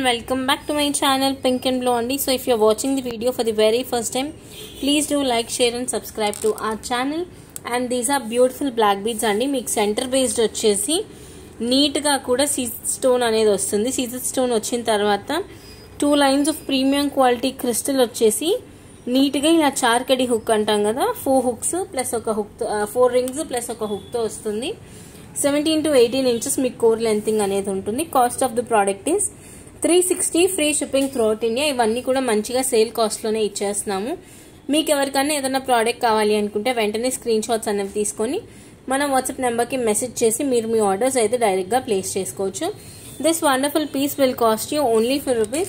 welcome back to my channel Pink and Blondie. So if you're watching the video for the very first time, please do like, share and subscribe to our channel. And these are beautiful black beads అండి మీకు centre based వచ్చేసి నీట్గా కూడా CZ stone అనేది వస్తుంది Caesar stone వచ్చిన తర్వాత two lines of premium quality crystal వచ్చేసి నీట్గా ఇలా చార్కడి హుక్ అంటాం కదా ఫోర్ హుక్స్ ప్లస్ ఒక హుక్ ఫోర్ రింగ్స్ ప్లస్ ఒక హుక్తో వస్తుంది సెవెంటీన్ టు ఎయిటీన్ ఇంచెస్ మీకు కోర్ లెంతింగ్ అనేది ఉంటుంది cost of the product is three sixty free shipping throughout India ఇవన్నీ కూడా మంచిగా సేల్ కాస్ట్లోనే ఇచ్చేస్తున్నాము మీకు ఎవరికైనా ఏదైనా ప్రోడక్ట్ కావాలి అనుకుంటే వెంటనే స్క్రీన్ షాట్స్ అనేవి తీసుకొని మన వాట్సాప్ నెంబర్కి మెసేజ్ చేసి మీరు మీ ఆర్డర్స్ అయితే డైరెక్ట్గా ప్లేస్ చేసుకోవచ్చు this wonderful piece will cost you only for rupees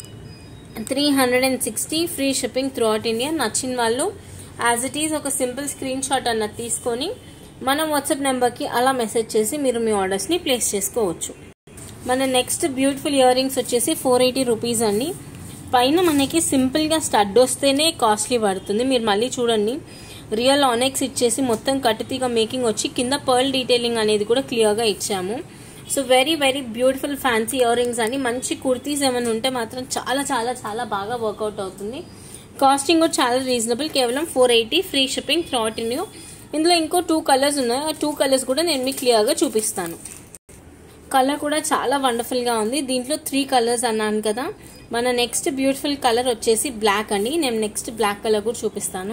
three hundred and sixty free shipping throughout India నచ్చిన వాళ్ళు యాజ్ ఇట్ ఈజ్ ఒక సింపుల్ స్క్రీన్ షాట్ అన్నది తీసుకొని మన వాట్సాప్ నెంబర్కి అలా మెసేజ్ చేసి మీరు మీ ఆర్డర్స్ని ప్లేస్ చేసుకోవచ్చు మన నెక్స్ట్ బ్యూటిఫుల్ ఇయర్ రింగ్స్ వచ్చేసి ఫోర్ ఎయిటీ రూపీస్ అండి పైన మనకి సింపుల్గా స్టడ్ వస్తేనే కాస్ట్లీ పడుతుంది మీరు మళ్ళీ చూడండి రియల్ ఆనెక్స్ ఇచ్చేసి మొత్తం కట్టుతీగ మేకింగ్ వచ్చి కింద పర్ల్ డీటెయిలింగ్ అనేది కూడా క్లియర్గా ఇచ్చాము so very very beautiful fancy earrings అని మంచి కుర్తీస్ ఏమైనా ఉంటే మాత్రం చాలా చాలా చాలా బాగా వర్కౌట్ అవుతుంది కాస్టింగ్ కూడా చాలా రీజనబుల్ కేవలం four eighty free shipping throughout in ఇందులో ఇంకో టూ కలర్స్ ఉన్నాయి ఆ టూ కలర్స్ కూడా నేను మీకు క్లియర్గా చూపిస్తాను కలర్ కూడా చాలా వండర్ఫుల్గా ఉంది దీంట్లో త్రీ కలర్స్ అన్నాను కదా మన నెక్స్ట్ బ్యూటిఫుల్ కలర్ వచ్చేసి బ్లాక్ అండి నేను నెక్స్ట్ బ్లాక్ కలర్ కూడా చూపిస్తాను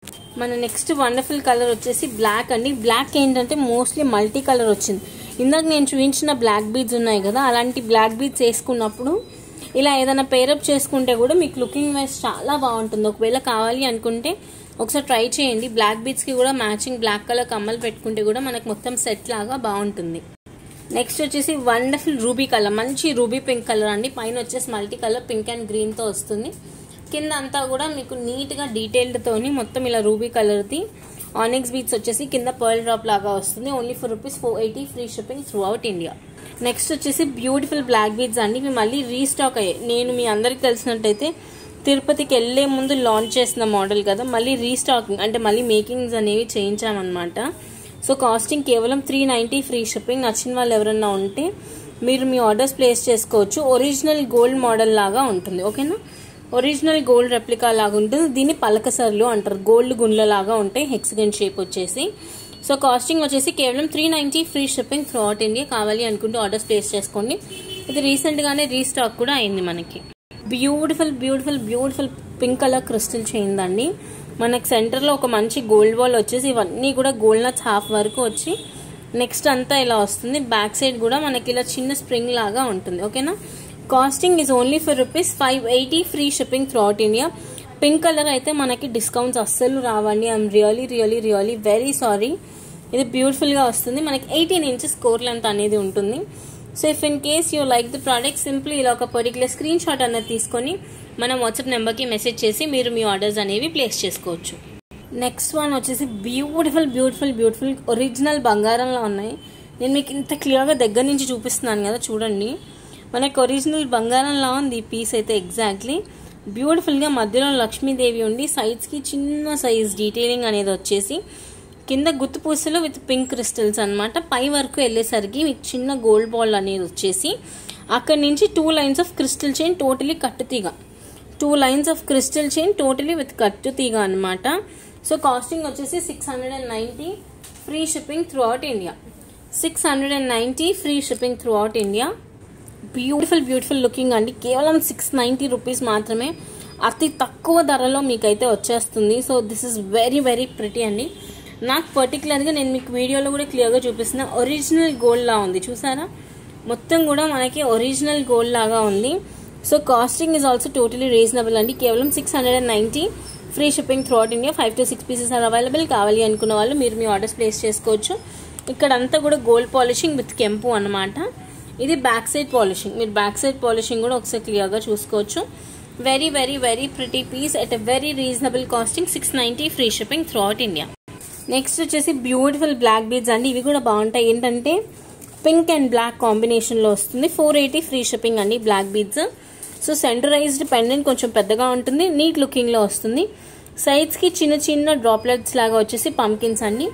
మన నెక్స్ట్ వండర్ఫుల్ కలర్ వచ్చేసి బ్లాక్ అండి బ్లాక్ ఏంటంటే మోస్ట్లీ మల్టీ కలర్ వచ్చింది ఇందాక నేను చూపించిన బ్లాక్ బీడ్స్ ఉన్నాయి కదా అలాంటి బ్లాక్ బీడ్స్ వేసుకున్నప్పుడు ఇలా ఏదైనా పేరప్ చేసుకుంటే కూడా మీకు లుకింగ్ వైజ్ చాలా బాగుంటుంది ఒకవేళ కావాలి అనుకుంటే ఒకసారి ట్రై చేయండి బ్లాక్ బీడ్స్కి కూడా మ్యాచింగ్ బ్లాక్ కలర్ కమ్మలు పెట్టుకుంటే కూడా మనకు మొత్తం సెట్ లాగా బాగుంటుంది నెక్స్ట్ వచ్చేసి వండర్ఫుల్ రూబీ కలర్ మంచి రూబీ పింక్ కలర్ అండి పైన వచ్చేసి మల్టీ కలర్ పింక్ అండ్ గ్రీన్తో వస్తుంది కింద అంతా కూడా మీకు నీట్గా డీటెయిల్డ్తోని మొత్తం ఇలా రూబీ కలర్ది ఆనిక్స్ బీట్స్ వచ్చేసి కింద పర్ల్ డ్రాప్ లాగా వస్తుంది only for rupees four eighty free shipping throughout India next వచ్చేసి బ్యూటిఫుల్ బ్లాక్ బీడ్స్ అండి ఇవి మళ్ళీ రీస్టాక్ అయ్యాయి నేను మీ అందరికి తెలిసినట్టయితే తిరుపతికి వెళ్లే ముందు లాంచ్ చేసిన మోడల్ కదా మళ్ళీ రీస్టాకింగ్ అంటే మళ్ళీ మేకింగ్స్ అనేవి చేయించామన్నమాట సో కాస్టింగ్ కేవలం త్రీ నైంటీ ఫ్రీ షిప్పింగ్ నచ్చిన వాళ్ళు ఎవరన్నా ఉంటే మీరు మీ ఆర్డర్స్ ప్లేస్ చేసుకోవచ్చు ఒరిజినల్ గోల్డ్ మోడల్ లాగా ఉంటుంది ఓకేనా ఒరిజినల్ గోల్డ్ రెప్లికా లాగా ఉంటుంది దీన్ని పలకసర్లు అంటారు గోల్డ్ గుండ్ల లాగా ఉంటాయి హెక్సిగన్ షేప్ వచ్చేసి సో కాస్టింగ్ వచ్చేసి కేవలం three ninety free shipping throughout India కావాలి అనుకుంటే ఆర్డర్స్ ప్లేస్ చేసుకోండి ఇది రీసెంట్గానే రీస్టాక్ కూడా అయింది మనకి beautiful beautiful beautiful pink colour crystal చేయిందండి మనకు సెంటర్లో ఒక మంచి గోల్డ్ బాల్ వచ్చేసి ఇవన్నీ కూడా గోల్డ్ నట్స్ హాఫ్ వరకు వచ్చి నెక్స్ట్ అంతా ఇలా వస్తుంది బ్యాక్ సైడ్ కూడా మనకి ఇలా చిన్న స్ప్రింగ్ లాగా ఉంటుంది ఓకేనా costing is only for rupees five eighty free shipping throughout India pink colour అయితే మనకి డిస్కౌంట్స్ అస్సలు రావండి I'm really really really very sorry ఇది బ్యూటిఫుల్గా వస్తుంది మనకి ఎయిటీన్ ఇంచెస్ కోర్ లెంత్ అనేది ఉంటుంది so if in case you like the product simply ఇలా ఒక పర్టికులర్ స్క్రీన్ షాట్ అన్నది తీసుకొని మనం వాట్సాప్ నెంబర్కి మెసేజ్ చేసి మీరు మీ ఆర్డర్స్ అనేవి ప్లేస్ చేసుకోవచ్చు నెక్స్ట్ వన్ వచ్చేసి బ్యూటిఫుల్ బ్యూటిఫుల్ బ్యూటిఫుల్ ఒరిజినల్ బంగారంలో ఉన్నాయి నేను మీకు ఇంత క్లియర్గా దగ్గర నుంచి చూపిస్తున్నాను కదా చూడండి మనకి ఒరిజినల్ బంగారంలా ఉంది ఈ పీస్ అయితే ఎగ్జాక్ట్లీ బ్యూటిఫుల్గా మధ్యలో లక్ష్మీదేవి ఉండి సైడ్స్కి చిన్న సైజ్ డీటెయిలింగ్ అనేది వచ్చేసి కింద గుత్తు పూసలు విత్ పింక్ క్రిస్టల్స్ అనమాట పై వరకు వెళ్ళేసరికి మీకు చిన్న గోల్డ్ బాల్ అనేది వచ్చేసి అక్కడి నుంచి two lines of crystal chain totally కట్టుతీగ two lines of crystal chain totally with కట్టుతీగ అనమాట సో కాస్టింగ్ వచ్చేసి six hundred and ninety free shipping throughout India six hundred and ninety free shipping throughout India beautiful beautiful looking అండి కేవలం six ninety rupees మాత్రమే అతి తక్కువ ధరలో మీకైతే వచ్చేస్తుంది so this is very very pretty అండి నాకు పర్టికులర్గా నేను మీకు వీడియోలో కూడా క్లియర్గా చూపిస్తున్నా ఒరిజినల్ గోల్డ్ లా ఉంది చూసారా మొత్తం కూడా మనకి ఒరిజినల్ గోల్డ్ లాగా ఉంది so costing is also totally reasonable అండి కేవలం six hundred and ninety free shipping throughout India five to six pieces are available కావాలి అనుకున్న వాళ్ళు మీరు మీ ఆర్డర్స్ ప్లేస్ చేసుకోవచ్చు ఇక్కడ అంతా కూడా గోల్డ్ పాలిషింగ్ విత్ కెంపు అనమాట ఇది బ్యాక్ సైడ్ పాలిషింగ్ మీరు బ్యాక్ సైడ్ పాలిషింగ్ కూడా ఒకసారి క్లియర్గా చూసుకోవచ్చు very very very pretty piece at a very reasonable costing six ninety free shipping throughout India next వచ్చేసి బ్యూటిఫుల్ బ్లాక్ బీడ్స్ అండి ఇవి కూడా బాగుంటాయి ఏంటంటే పింక్ అండ్ బ్లాక్ కాంబినేషన్లో వస్తుంది ఫోర్ ఎయిటీ ఫ్రీ షిప్పింగ్ అండి black beads so centerized pendant కొంచెం పెద్దగా ఉంటుంది నీట్ లుకింగ్లో వస్తుంది సైడ్స్కి చిన్న చిన్న డ్రాప్లెట్స్ లాగా వచ్చేసి పంకిన్స్ అండి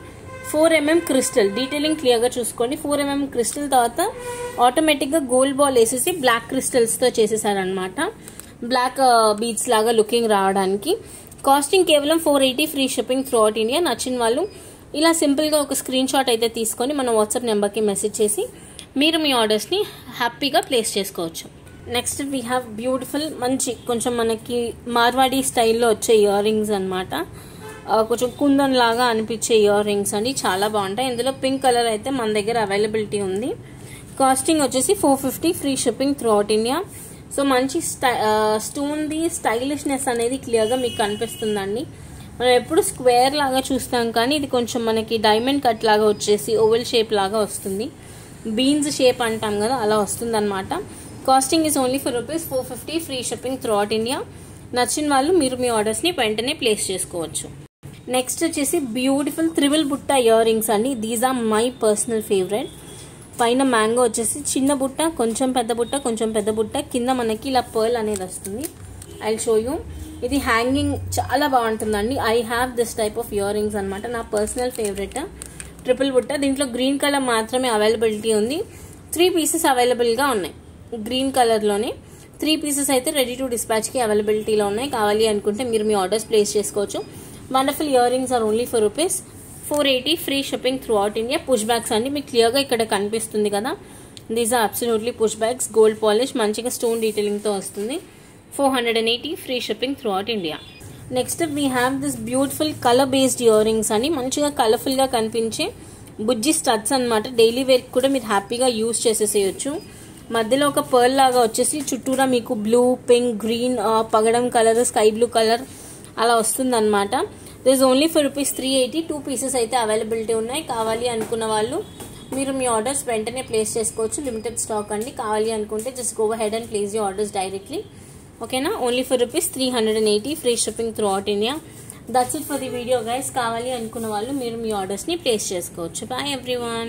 ఫోర్ ఎంఎం క్రిస్టల్ డీటెయిలింగ్ క్లియర్గా చూసుకోండి ఫోర్ ఎంఎం క్రిస్టల్ తర్వాత ఆటోమేటిక్గా గోల్డ్ బాల్ వేసేసి బ్లాక్ క్రిస్టల్స్తో చేసేసారనమాట బ్లాక్ బీడ్స్ లాగా లుకింగ్ రావడానికి కాస్టింగ్ కేవలం four eighty free shipping throughout India నచ్చిన వాళ్ళు ఇలా సింపుల్గా ఒక స్క్రీన్ షాట్ అయితే తీసుకొని మన వాట్సాప్ నెంబర్కి మెసేజ్ చేసి మీరు మీ ఆర్డర్స్ని హ్యాపీగా ప్లేస్ చేసుకోవచ్చు నెక్స్ట్ వీ హ్యావ్ బ్యూటిఫుల్ మంచి కొంచెం మనకి మార్వాడీ స్టైల్లో వచ్చే ఇయర్ రింగ్స్ అనమాట కొంచెం కుందన్ లాగా అనిపించే ఇయర్ రింగ్స్ అండి చాలా బాగుంటాయి ఇందులో పింక్ కలర్ అయితే మన దగ్గర అవైలబిలిటీ ఉంది కాస్టింగ్ వచ్చేసి four fifty free shipping throughout India so మంచి స్టై స్టోన్ది స్టైలిష్నెస్ అనేది క్లియర్గా మీకు కనిపిస్తుందండి మనం ఎప్పుడు స్క్వేర్ లాగా చూస్తాం కానీ ఇది కొంచెం మనకి డైమండ్ కట్ లాగా వచ్చేసి ఓవెల్ షేప్ లాగా వస్తుంది బీన్స్ షేప్ అంటాం కదా అలా వస్తుందన్నమాట costing is only for rupees four fifty free shipping throughout India నచ్చిన వాళ్ళు మీరు మీ ఆర్డర్స్ని వెంటనే ప్లేస్ చేసుకోవచ్చు నెక్స్ట్ వచ్చేసి బ్యూటిఫుల్ త్రిబుల్ బుట్ట ఇయర్ రింగ్స్ అండి these are my personal favourite పైన మ్యాంగో వచ్చేసి చిన్న బుట్ట కొంచెం పెద్ద బుట్ట కొంచెం పెద్ద బుట్ట కింద మనకి ఇలా పర్ల్ అనేది వస్తుంది ఐ షో యూ ఇది హ్యాంగింగ్ చాలా బాగుంటుందండి I have this type of earrings అనమాట నా పర్సనల్ ఫేవరెట్ ట్రిపుల్ బుట్ట దీంట్లో గ్రీన్ కలర్ మాత్రమే అవైలబిలిటీ ఉంది త్రీ పీసెస్ అవైలబుల్గా ఉన్నాయి గ్రీన్ కలర్లోనే త్రీ పీసెస్ అయితే రెడీ టు డిస్పాచ్కి అవైలబిలిటీలో ఉన్నాయి కావాలి అనుకుంటే మీరు మీ ఆర్డర్స్ ప్లేస్ చేసుకోవచ్చు wonderful earrings are only for rupees four eighty free shipping throughout India push backs అండి మీకు క్లియర్గా ఇక్కడ కనిపిస్తుంది కదా these are absolutely push backs gold polish మంచిగా స్టోన్ డీటెయిలింగ్తో వస్తుంది four hundred and eighty free shipping throughout India next we have this beautiful colour based earrings అని మంచిగా కలర్ఫుల్గా కనిపించే బుజ్జి స్టడ్స్ అనమాట డైలీ వేర్కి కూడా మీరు హ్యాపీగా యూస్ చేసేసేయచ్చు మధ్యలో ఒక పర్ల్ లాగా వచ్చేసి చుట్టూరా మీకు బ్లూ పింక్ గ్రీన్ పగడం కలర్ స్కై బ్లూ కలర్ అలా వస్తుందన్నమాట this only for rupees three eighty two pieces అయితే అవైలబిలిటీ ఉన్నాయి కావాలి అనుకున్న వాళ్ళు మీరు మీ ఆర్డర్స్ వెంటనే ప్లేస్ చేసుకోవచ్చు లిమిటెడ్ స్టాక్ అండి కావాలి అనుకుంటే just go ahead and place you orders directly ఓకేనా only for rupees three hundred and eighty free shipping throughout India that's it for the video guys కావాలి అనుకున్న వాళ్ళు మీరు మీ ఆర్డర్స్ని ప్లేస్ చేసుకోవచ్చు బాయ్ ఎవ్రీవన్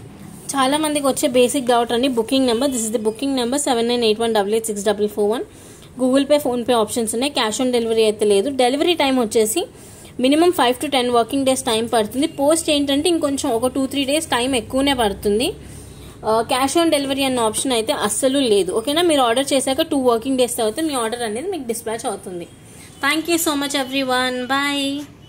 చాలా మందికి వచ్చే బేసిక్ డౌట్ అండి booking number this is the booking number seven nine eight one double eight six double four one Google Pay PhonePe options ఉన్నాయి క్యాష్ ఆన్ డెలివరీ అయితే లేదు డెలివరీ టైం వచ్చేసి minimum five to ten working days time పడుతుంది post ఏంటంటే ఇంకొంచెం ఒక two three days time ఎక్కువనే పడుతుంది క్యాష్ ఆన్ డెలివరీ అన్న ఆప్షన్ అయితే అస్సలు లేదు ఓకేనా మీరు ఆర్డర్ చేశాక టూ వర్కింగ్ డేస్ తర్వాత మీ ఆర్డర్ అనేది మీకు డిస్పాచ్ అవుతుంది thank you so much everyone bye